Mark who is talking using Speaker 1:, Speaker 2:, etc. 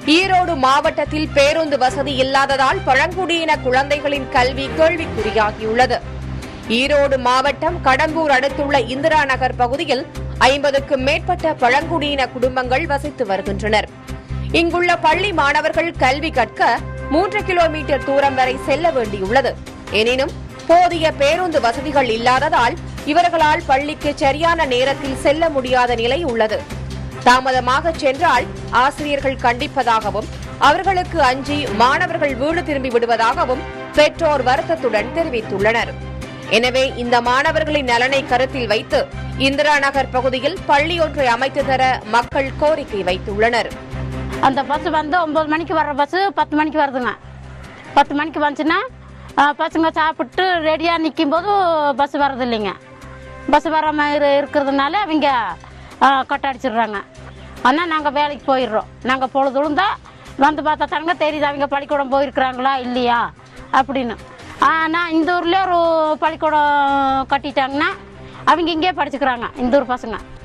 Speaker 1: ஈரோடு மாவட்டத்தில் பேருந்து வசதி இல்லாததால் பழங்குடியின குழந்தைகளின் கல்வி கேள்விக்குறியாகியுள்ளது ஈரோடு மாவட்டம் கடம்பூர் அடுத்துள்ள இந்திரா நகர் பகுதியில் ஐம்பதுக்கும் மேற்பட்ட பழங்குடியின குடும்பங்கள் வசித்து வருகின்றனர் இங்குள்ள பள்ளி மாணவர்கள் கல்வி கற்க மூன்று கிலோமீட்டர் தூரம் வரை செல்ல வேண்டியுள்ளது எனினும் போதிய பேருந்து வசதிகள் இல்லாததால் இவர்களால் பள்ளிக்கு சரியான நேரத்தில் செல்ல முடியாத நிலை உள்ளது தாமதமாக சென்றால் ஆசிரியர்கள் கண்டிப்பதாகவும் அவர்களுக்கு அஞ்சி மாணவர்கள் வீடு திரும்பி விடுவதாகவும் பெற்றோர் வருத்தத்துடன் தெரிவித்துள்ளனர் எனவே இந்த மாணவர்களின் நலனை கருத்தில் வைத்து இந்திரா நகர் பகுதியில் பள்ளி ஒன்றை அமைத்து தர மக்கள் கோரிக்கை வைத்துள்ளனர்
Speaker 2: அந்த பஸ் வந்து ஒம்பது மணிக்கு வர்ற பஸ்ஸு பத்து மணிக்கு வருதுங்க பத்து மணிக்கு வந்துச்சுன்னா ஆ, பசங்க சாப்பிட்டு ரெடியாக நிற்கும் போது பஸ் வர்றது இல்லைங்க பஸ் வராமல் இரு இருக்கிறதுனால அவங்க ஆ, கொட்டை அடிச்சிடுறாங்க ஆனால் நாங்கள் வேலைக்கு போயிடுறோம் நாங்கள் பொழுது விழுந்தா வந்து பார்த்தா தானுங்க தெரியுது அவங்க பள்ளிக்கூடம் போயிருக்கிறாங்களா இல்லையா அப்படின்னு ஆனால் இந்த ஊர்லேயே ஒரு பள்ளிக்கூடம் கட்டிட்டாங்கன்னா அவங்க இங்கேயே படிச்சுக்கிறாங்க இந்த ஊர் பசங்க